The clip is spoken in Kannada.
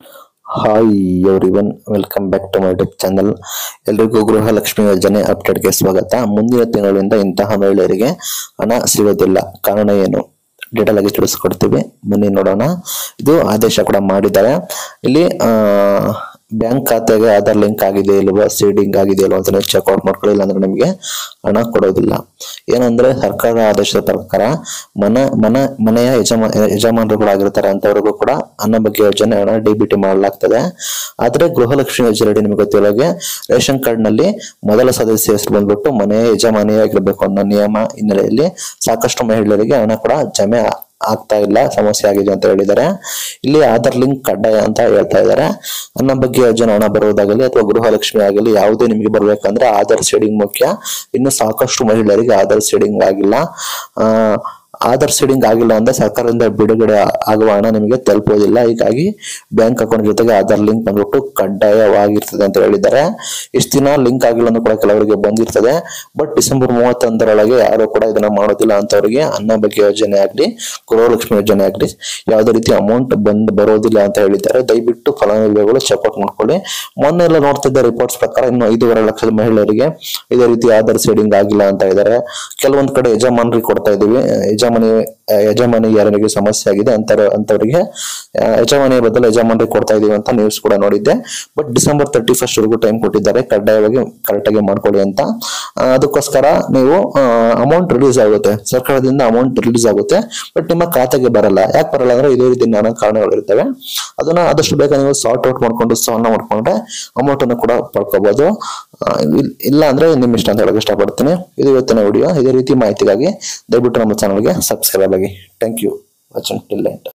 hi everyone welcome back to my YouTube channel ಎಲ್ರಿಗೂ ಗೃಹಲಕ್ಷ್ಮಿ ಯೋಜನೆ ಅಪ್ಡೇಟ್ಗೆ ಸ್ವಾಗತ ಮುಂದಿನ ತಿಂಗಳಿಂದ ಇಂತಹ ಮಹಿಳೆಯರಿಗೆ ಹಣ ಸಿಗೋದಿಲ್ಲ ಕಾರಣ ಏನು ಡೀಟೇಲ್ ಆಗಿ ತಿಳಿಸ್ಕೊಡ್ತೀವಿ ಬನ್ನಿ ನೋಡೋಣ ಇದು ಆದೇಶ ಕೂಡ ಮಾಡಿದ್ದಾರೆ ಇಲ್ಲಿ ಬ್ಯಾಂಕ್ ಖಾತೆಗೆ ಆಧಾರ್ ಲಿಂಕ್ ಆಗಿದೆ ಇಲ್ವಾ ಸೀಡಿಂಗ್ ಆಗಿದೆ ಇಲ್ವಾ ಅಂತ ಚೆಕ್ಔಟ್ ಮಾಡ್ಕೊಳ್ಳಿ ಇಲ್ಲಾಂದ್ರೆ ನಿಮಗೆ ಹಣ ಕೊಡೋದಿಲ್ಲ ಏನಂದ್ರೆ ಸರ್ಕಾರ ಆದೇಶದ ಪ್ರಕಾರ ಮನ ಮನ ಮನೆಯ ಯಜಮಾ ಯಜಮಾನರುಗಳಾಗಿರ್ತಾರೆ ಅಂತವರಿಗೂ ಕೂಡ ಅನ್ನ ಬಗ್ಗೆ ಯೋಜನೆ ಹಣ ಡಿ ಬಿ ಟಿ ಮಾಡಲಾಗ್ತದೆ ಆದ್ರೆ ಗೃಹಲಕ್ಷ್ಮಿ ಯೋಜನೆ ಅಡಿ ನಿಮಗೆ ಗೊತ್ತಿರೋಗೆ ರೇಷನ್ ಕಾರ್ಡ್ ನಲ್ಲಿ ಮೊದಲ ಸದಸ್ಯ ಹೆಸರು ಬಂದ್ಬಿಟ್ಟು ಮನೆಯ ಯಜಮಾನಿಯಾಗಿರ್ಬೇಕು ಅನ್ನೋ ನಿಯಮ ಹಿನ್ನೆಲೆಯಲ್ಲಿ ಸಾಕಷ್ಟು ಮಹಿಳೆಯರಿಗೆ ಹಣ ಕೂಡ ಜಮೆ ಆಗ್ತಾ ಇಲ್ಲ ಸಮಸ್ಯೆ ಆಗಿದೆ ಅಂತ ಹೇಳಿದ್ದಾರೆ ಇಲ್ಲಿ ಆಧಾರ್ ಲಿಂಕ್ ಕಡ್ಡಾಯ ಅಂತ ಹೇಳ್ತಾ ಇದ್ದಾರೆ ನನ್ನ ಬಗ್ಗೆ ಯೋಜನೆ ಹಣ ಬರುವುದಾಗಲಿ ಅಥವಾ ಗೃಹಲಕ್ಷ್ಮಿ ಆಗಲಿ ಯಾವುದೇ ನಿಮಗೆ ಬರ್ಬೇಕಂದ್ರೆ ಆಧಾರ್ ಸೀಡಿಂಗ್ ಮುಖ್ಯ ಇನ್ನು ಸಾಕಷ್ಟು ಮಹಿಳೆಯರಿಗೆ ಆಧಾರ್ ಸೀಡಿಂಗ್ ಆಗಿಲ್ಲ ಆ ಆಧಾರ್ ಸೀಡಿಂಗ್ ಆಗಿಲ್ಲ ಅಂದ್ರೆ ಸರ್ಕಾರದಿಂದ ಬಿಡುಗಡೆ ಆಗುವ ಹಣ ನಿಮಗೆ ತಲುಪೋದಿಲ್ಲ ಹೀಗಾಗಿ ಬ್ಯಾಂಕ್ ಅಕೌಂಟ್ ಜೊತೆಗೆ ಆಧಾರ್ ಲಿಂಕ್ ಬಂದ್ಬಿಟ್ಟು ಕಡ್ಡಾಯವಾಗಿರ್ತದೆ ಅಂತ ಹೇಳಿದ್ದಾರೆ ಇಷ್ಟು ದಿನ ಲಿಂಕ್ ಆಗಿಲ್ಲ ಅನ್ನೋ ಕೂಡ ಕೆಲವರಿಗೆ ಬಂದಿರ್ತದೆ ಬಟ್ ಡಿಸೆಂಬರ್ ಮೂವತ್ತೊಂದರೊಳಗೆ ಯಾರು ಕೂಡ ಇದನ್ನ ಮಾಡೋದಿಲ್ಲ ಅಂತವರಿಗೆ ಅನ್ನ ಬಗ್ಗೆ ಯೋಜನೆ ಆಗ್ಲಿ ಗೃಹಲಕ್ಷ್ಮಿ ಯೋಜನೆ ಆಗ್ಲಿ ಯಾವುದೇ ರೀತಿ ಅಮೌಂಟ್ ಬಂದ್ ಬರೋದಿಲ್ಲ ಅಂತ ಹೇಳಿದ್ದಾರೆ ದಯವಿಟ್ಟು ಫಲಾನುಭವಿಗಳು ಚೆಕ್ಔಟ್ ಮಾಡ್ಕೊಳ್ಳಿ ಮೊನ್ನೆ ಎಲ್ಲ ನೋಡ್ತಿದ್ದ ರಿಪೋರ್ಟ್ಸ್ ಪ್ರಕಾರ ಇನ್ನು ಐದೂವರೆ ಲಕ್ಷದ ಮಹಿಳೆಯರಿಗೆ ಇದೇ ರೀತಿ ಆಧಾರ್ ಸೀಡಿಂಗ್ ಆಗಿಲ್ಲ ಅಂತ ಇದ್ದಾರೆ ಕೆಲವೊಂದ್ ಕಡೆ ಯಜಮಾನರಿಗೆ ಕೊಡ್ತಾ ಇದೀವಿ ಯಜಮಾನಿ ಯಜಮಾನಿ ಯಾರಿಗೆ ಸಮಸ್ಯೆ ಆಗಿದೆ ಅಂತ ಅಂತವರಿಗೆ ಯಜಮಾನಿಯ ಬದಲು ಯಜಮಾನರಿಗೆ ಕೊಡ್ತಾ ಇದೀವಿ ಅಂತ ನ್ಯೂಸ್ ಕೂಡ ನೋಡಿದ್ದೆ ಬಟ್ ಡಿಸೆಂಬರ್ ತರ್ಟಿ ಫಸ್ಟ್ ವರೆಗೂ ಟೈಮ್ ಕೊಟ್ಟಿದ್ದಾರೆ ಕಡ್ಡಾಯವಾಗಿ ಕರೆಕ್ಟ್ ಆಗಿ ಮಾಡ್ಕೊಳ್ಳಿ ಅಂತ ಆ, ಅದಕ್ಕೋಸ್ಕರ ನೀವು ಅಮೌಂಟ್ ರಿಲೀಸ್ ಆಗುತ್ತೆ ಸರ್ಕಾರದಿಂದ ಅಮೌಂಟ್ ರಿಲೀಸ್ ಆಗುತ್ತೆ ಬಟ್ ನಿಮ್ಮ ಖಾತೆಗೆ ಬರಲ್ಲ ಯಾಕೆ ಬರಲ್ಲ ಅಂದ್ರೆ ಇದೇ ರೀತಿ ನಾನಾ ಕಾರಣಗಳು ಇರ್ತವೆ ಅದನ್ನ ಆದಷ್ಟು ಬೇಗ ನೀವು ಸಾರ್ಟ್ ಔಟ್ ಮಾಡ್ಕೊಂಡು ಸಹನ ಮಾಡ್ಕೊಂಡ್ರೆ ಅಮೌಂಟ್ ಅನ್ನು ಕೂಡ ಪಡ್ಕೋಬಹುದು ಆ, ಇಲ್- ಇಲ್ಲ ಅಂದ್ರೆ ನಿಮ್ ಇಷ್ಟ ಅಂತ ಹೇಳಕ್ ಇಷ್ಟಪಡ್ತೀನಿ ಇದು ಇವತ್ತಿನ ವಿಡಿಯೋ ಇದೇ ರೀತಿ ಮಾಹಿತಿಗಾಗಿ ದಯವಿಟ್ಟು ನಮ್ಮ ಚಾನಲ್ಗೆ ಸಬ್ಸ್ಕ್ರೈಬ್ ಆಗಿ thank you watching till end